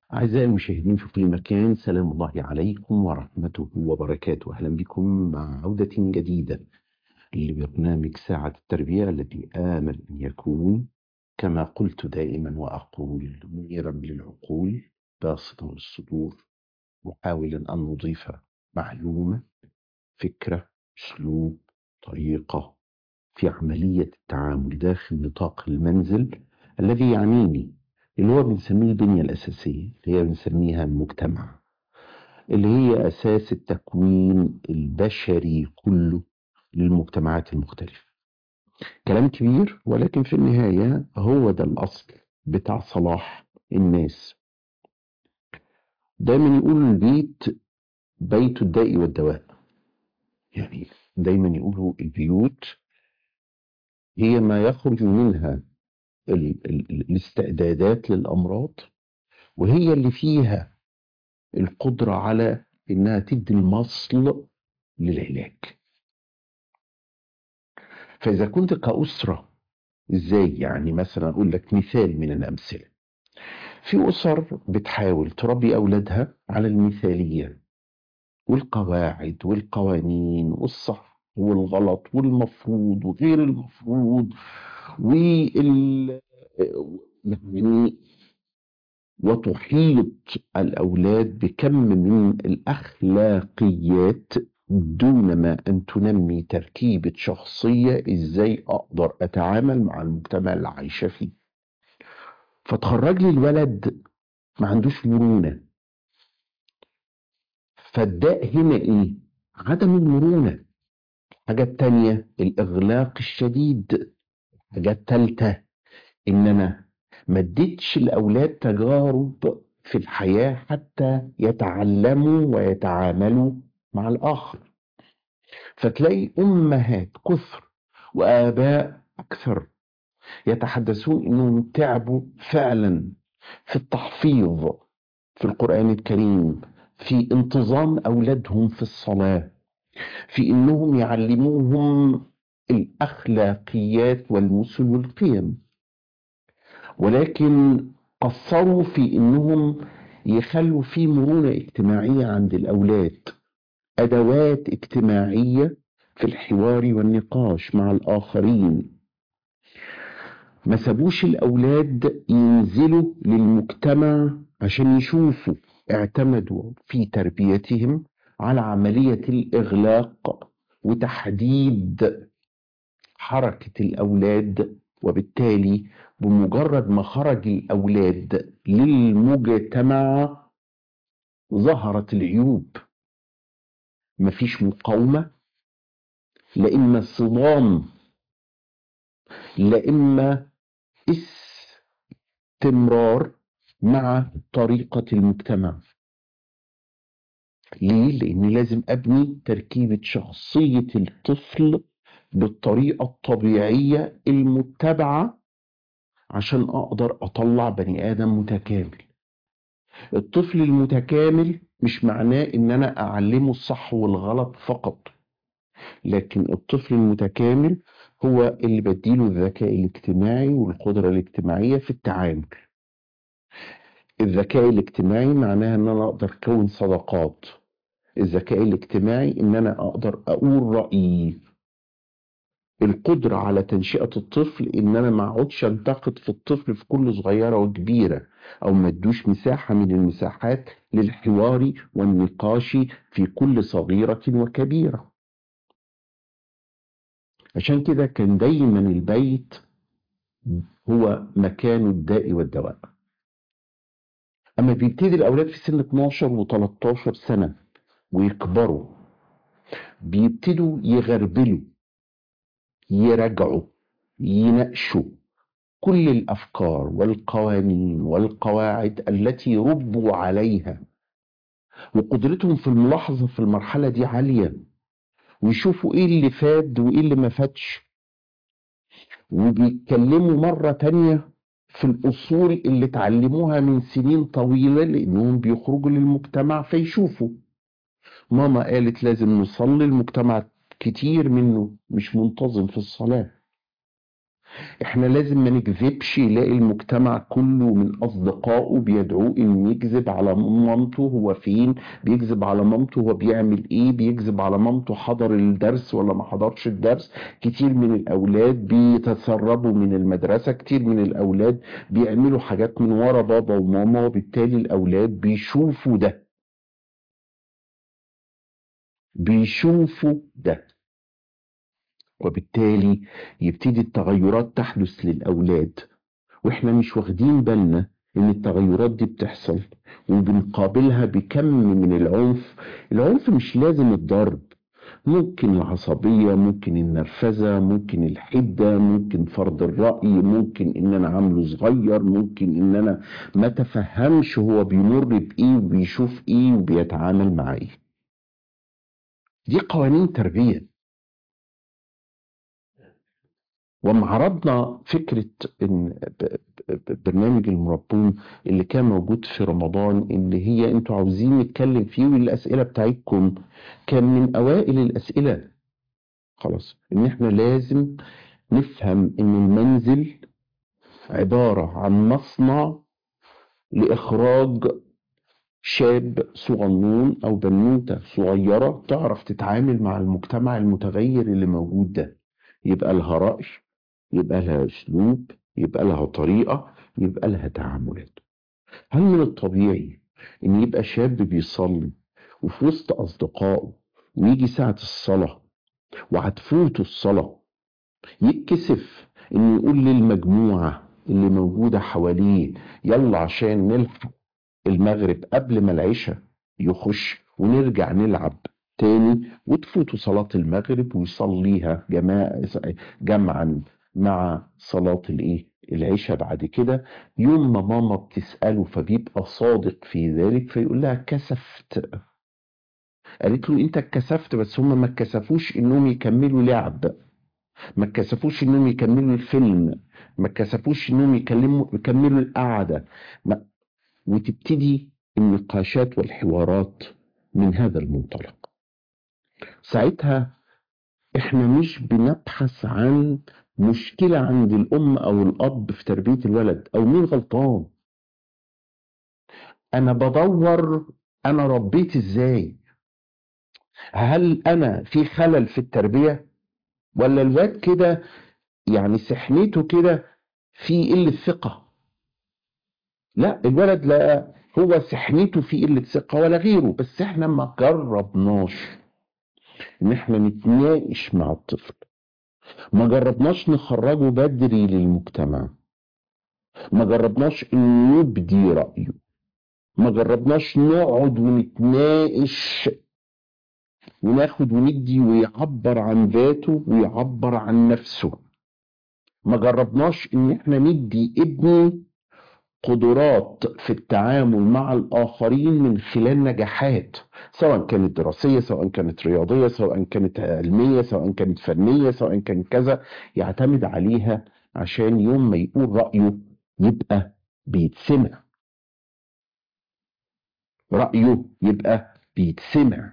أعزائي المشاهدين في كل مكان سلام الله عليكم ورحمته وبركاته أهلا بكم مع عودة جديدة لبرنامج ساعة التربية الذي آمل أن يكون كما قلت دائما وأقول منيرا للعقول باسطا للصدور محاولا أن نضيف معلومة فكرة أسلوب طريقة في عملية التعامل داخل نطاق المنزل الذي يعنيني اللي هو بنسميه البنية الأساسية اللي هي بنسميها المجتمع اللي هي أساس التكوين البشري كله للمجتمعات المختلفة كلام كبير ولكن في النهاية هو ده الأصل بتاع صلاح الناس دايما يقولوا البيت بيت الداء والدواء يعني دايما يقولوا البيوت هي ما يخرج منها ال- ال- ال- الاستعدادات للأمراض وهي اللي فيها القدرة على إنها تدي المصل للعلاج فإذا كنت كأسرة إزاي يعني مثلا أقول لك مثال من الأمثلة في أسر بتحاول تربي أولادها على المثالية والقواعد والقوانين والصح والغلط والمفروض وغير المفروض وال يعني وتحيط الأولاد بكم من الأخلاقيات دون ما أن تنمي تركيبة شخصية إزاي أقدر أتعامل مع المجتمع اللي عايشة فيه فتخرج لي الولد ما عندوش مرونة فالداء هنا إيه؟ عدم المرونة الحاجة التانية الإغلاق الشديد الحاجة التالتة إن أنا ما اديتش الأولاد تجارب في الحياة حتى يتعلموا ويتعاملوا مع الآخر فتلاقي أمهات كثر وآباء أكثر يتحدثون إنهم تعبوا فعلا في التحفيظ في القرآن الكريم في انتظام أولادهم في الصلاة في إنهم يعلموهم الأخلاقيات والمثل والقيم ولكن قصروا في إنهم يخلوا في مرونة اجتماعية عند الأولاد أدوات اجتماعية في الحوار والنقاش مع الآخرين ما سابوش الأولاد ينزلوا للمجتمع عشان يشوفوا اعتمدوا في تربيتهم على عملية الإغلاق وتحديد حركة الأولاد وبالتالي بمجرد ما خرج الأولاد للمجتمع ظهرت العيوب مفيش مقاومة لا إما صدام لا إما استمرار مع طريقة المجتمع ليه؟ لأن لازم أبني تركيبة شخصية الطفل بالطريقة الطبيعية المتبعة عشان أقدر أطلع بني آدم متكامل الطفل المتكامل مش معناه إن أنا أعلمه الصح والغلط فقط لكن الطفل المتكامل هو اللي بديله الذكاء الاجتماعي والقدرة الاجتماعية في التعامل الذكاء الاجتماعي معناها ان انا اقدر اكون صداقات الذكاء الاجتماعي ان انا اقدر اقول رايي القدرة على تنشئة الطفل ان انا ما اقعدش انتقد في الطفل في كل صغيرة وكبيرة او ما ادوش مساحة من المساحات للحوار والنقاش في كل صغيرة وكبيرة عشان كده كان دايما البيت هو مكان الداء والدواء اما بيبتدي الاولاد في سن 12 و13 سنه ويكبروا بيبتدوا يغربلوا يراجعوا يناقشوا كل الافكار والقوانين والقواعد التي ربوا عليها وقدرتهم في الملاحظه في المرحله دي عاليه ويشوفوا ايه اللي فاد وايه اللي ما فادش وبيتكلموا مره تانيه في الأصول اللي اتعلموها من سنين طويلة لأنهم بيخرجوا للمجتمع فيشوفوا ماما قالت لازم نصلي المجتمع كتير منه مش منتظم في الصلاة احنا لازم ما نكذبش يلاقي المجتمع كله من اصدقائه بيدعوه انه يكذب على مامته هو فين بيكذب على مامته هو بيعمل ايه بيكذب على مامته حضر الدرس ولا ما حضرش الدرس كتير من الاولاد بيتسربوا من المدرسة كتير من الاولاد بيعملوا حاجات من ورا بابا وماما وبالتالي الاولاد بيشوفوا ده بيشوفوا ده وبالتالي يبتدي التغيرات تحدث للأولاد وإحنا مش واخدين بالنا إن التغيرات دي بتحصل وبنقابلها بكم من العنف العنف مش لازم الضرب ممكن العصبية ممكن النرفزة ممكن الحدة ممكن فرض الرأي ممكن إن أنا عامله صغير ممكن إن أنا ما تفهمش هو بيمر بإيه وبيشوف إيه وبيتعامل مع إيه دي قوانين تربية وما عرضنا فكرة إن برنامج المربون اللي كان موجود في رمضان اللي هي انتوا عاوزين نتكلم فيه والأسئلة بتاعتكم كان من أوائل الأسئلة خلاص إن إحنا لازم نفهم إن المنزل عبارة عن مصنع لإخراج شاب صغنون أو بنوتة صغيرة تعرف تتعامل مع المجتمع المتغير اللي موجود ده يبقى لها رأي يبقى لها اسلوب يبقى لها طريقه يبقى لها تعاملات هل من الطبيعي ان يبقى شاب بيصلي وفي وسط اصدقائه ويجي ساعه الصلاه وهتفوته الصلاه يتكسف انه يقول للمجموعه اللي موجوده حواليه يلا عشان نلحق المغرب قبل ما العشاء يخش ونرجع نلعب تاني وتفوتوا صلاة المغرب ويصليها جماعة جمعا مع صلاة الايه العشاء بعد كده يوم ما ماما بتسأله فبيبقى صادق في ذلك فيقول لها كسفت قالت له انت اتكسفت بس هم ما اتكسفوش انهم يكملوا لعب ما اتكسفوش انهم يكملوا الفيلم ما اتكسفوش انهم يكلموا يكملوا القعده ما وتبتدي النقاشات والحوارات من هذا المنطلق ساعتها احنا مش بنبحث عن مشكلة عند الأم أو الأب في تربية الولد أو مين غلطان أنا بدور أنا ربيت إزاي هل أنا في خلل في التربية ولا الواد كده يعني سحنته كده في قلة ثقة لا الولد لا هو سحنته في قلة ثقة ولا غيره بس احنا ما جربناش ان احنا نتناقش مع الطفل ما جربناش نخرجه بدري للمجتمع ما جربناش ان نبدي رأيه ما جربناش نقعد ونتناقش وناخد وندي ويعبر عن ذاته ويعبر عن نفسه ما جربناش ان احنا ندي ابني قدرات في التعامل مع الآخرين من خلال نجاحات سواء كانت دراسية سواء كانت رياضية سواء كانت علمية سواء كانت فنية سواء كانت كذا يعتمد عليها عشان يوم ما يقول رأيه يبقى بيتسمع رأيه يبقى بيتسمع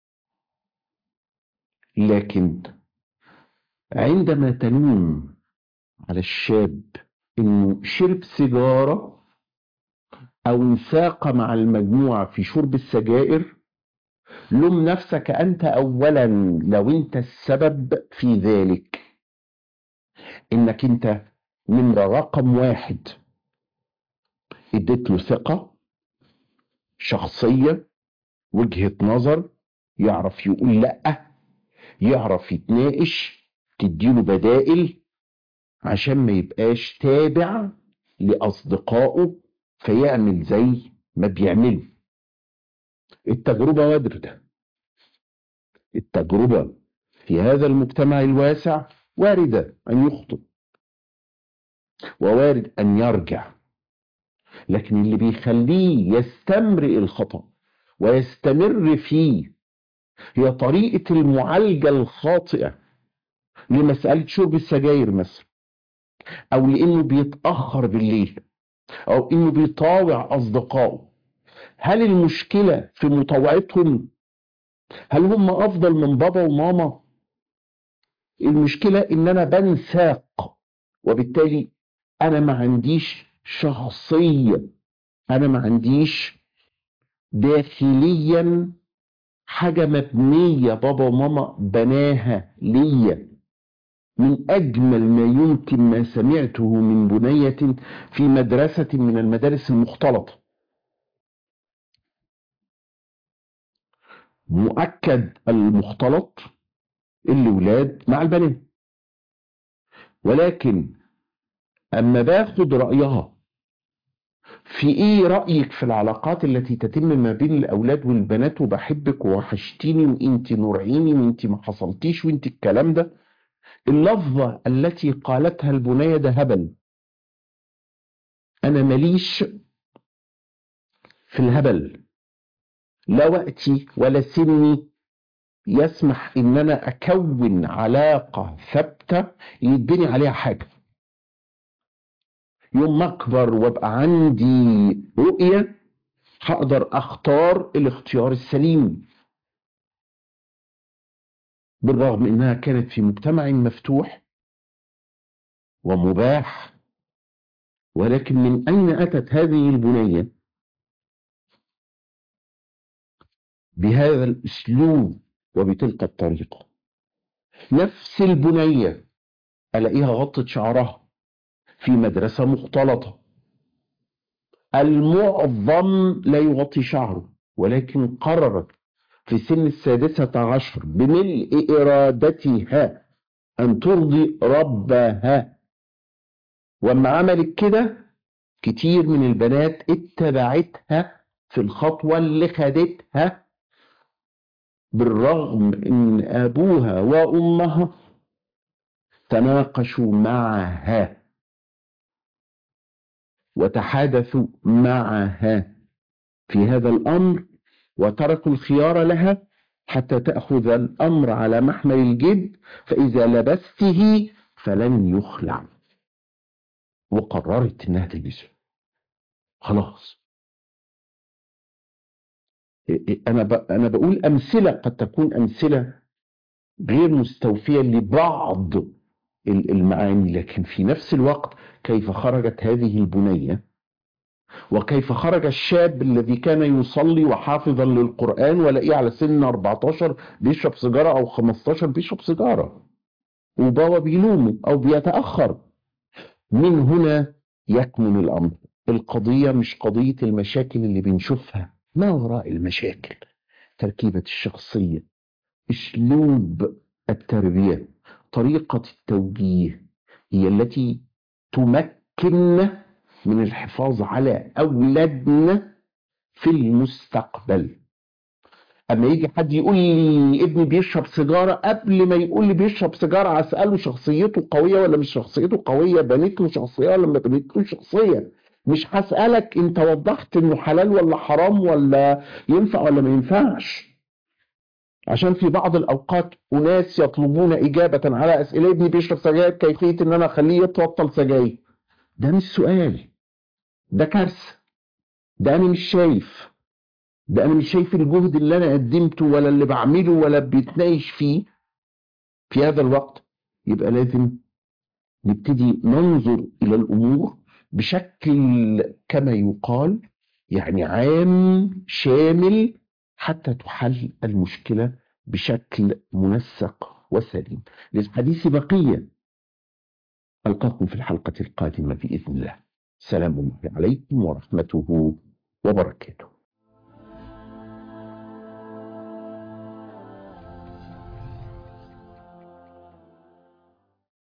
لكن عندما تلوم على الشاب انه شرب سيجاره او انساق مع المجموعه في شرب السجائر لوم نفسك انت اولا لو انت السبب في ذلك انك انت نمره رقم واحد اديت له ثقه شخصيه وجهه نظر يعرف يقول لا يعرف يتناقش تديله بدائل عشان ما يبقاش تابع لأصدقائه فيعمل زي ما بيعملوا التجربة واردة التجربة في هذا المجتمع الواسع واردة أن يخطئ ووارد أن يرجع لكن اللي بيخليه يستمرئ الخطأ ويستمر فيه هي طريقة المعالجة الخاطئة لمسألة شرب السجاير مثلا او لانه بيتاخر بالليل او انه بيطاوع اصدقائه هل المشكله في مطاوعتهم هل هم افضل من بابا وماما المشكله ان انا بنساق وبالتالي انا ما عنديش شخصيه انا ما عنديش داخليا حاجه مبنيه بابا وماما بناها ليا من اجمل ما يمكن ما سمعته من بنيه في مدرسه من المدارس المختلطه مؤكد المختلط اللي ولاد مع البنات ولكن اما باخد رايها في ايه رايك في العلاقات التي تتم ما بين الاولاد والبنات وبحبك ووحشتيني وانت نور عيني وانت ما حصلتيش وانت الكلام ده اللفظه التي قالتها البنيه ده هبل انا ماليش في الهبل لا وقتي ولا سني يسمح ان انا اكون علاقه ثابته يتبني عليها حاجه يوم ما اكبر وابقى عندي رؤيه هقدر اختار الاختيار السليم بالرغم انها كانت في مجتمع مفتوح ومباح ولكن من اين اتت هذه البنيه بهذا الاسلوب وبتلك الطريقه نفس البنيه الاقيها غطت شعرها في مدرسه مختلطه المعظم لا يغطي شعره ولكن قررت في سن السادسة عشر بملء إرادتها أن ترضي ربها وما عملت كده كتير من البنات اتبعتها في الخطوة اللي خدتها بالرغم ان ابوها وامها تناقشوا معها وتحادثوا معها في هذا الامر وتركوا الخيار لها حتى تاخذ الامر على محمل الجد فاذا لبسته فلن يخلع وقررت انها تلبسه خلاص انا ب... انا بقول امثله قد تكون امثله غير مستوفيه لبعض المعاني لكن في نفس الوقت كيف خرجت هذه البنيه وكيف خرج الشاب الذي كان يصلي وحافظا للقران ولاقيه على سن 14 بيشرب سيجاره او 15 بيشرب سيجاره وبابا بيلومه او بيتاخر من هنا يكمن الامر القضيه مش قضيه المشاكل اللي بنشوفها ما وراء المشاكل تركيبة الشخصية اسلوب التربية طريقة التوجيه هي التي تمكن من الحفاظ على أولادنا في المستقبل أما يجي حد يقول لي ابني بيشرب سيجارة قبل ما يقول لي بيشرب سيجارة أسأله شخصيته قوية ولا مش شخصيته قوية بنيت له شخصية ولا ما بنيت له شخصية مش هسألك انت وضحت انه حلال ولا حرام ولا ينفع ولا ما ينفعش عشان في بعض الاوقات اناس يطلبون اجابة على اسئلة ابني بيشرب سجاير كيفية ان انا اخليه يتبطل سجاير ده مش سؤال ده كارثة ده انا مش شايف ده انا مش شايف الجهد اللي انا قدمته ولا اللي بعمله ولا بيتناقش فيه في هذا الوقت يبقى لازم نبتدي ننظر الى الامور بشكل كما يقال يعني عام شامل حتى تحل المشكلة بشكل منسق وسليم للحديث بقية ألقاكم في الحلقة القادمة بإذن الله سلام الله عليكم ورحمته وبركاته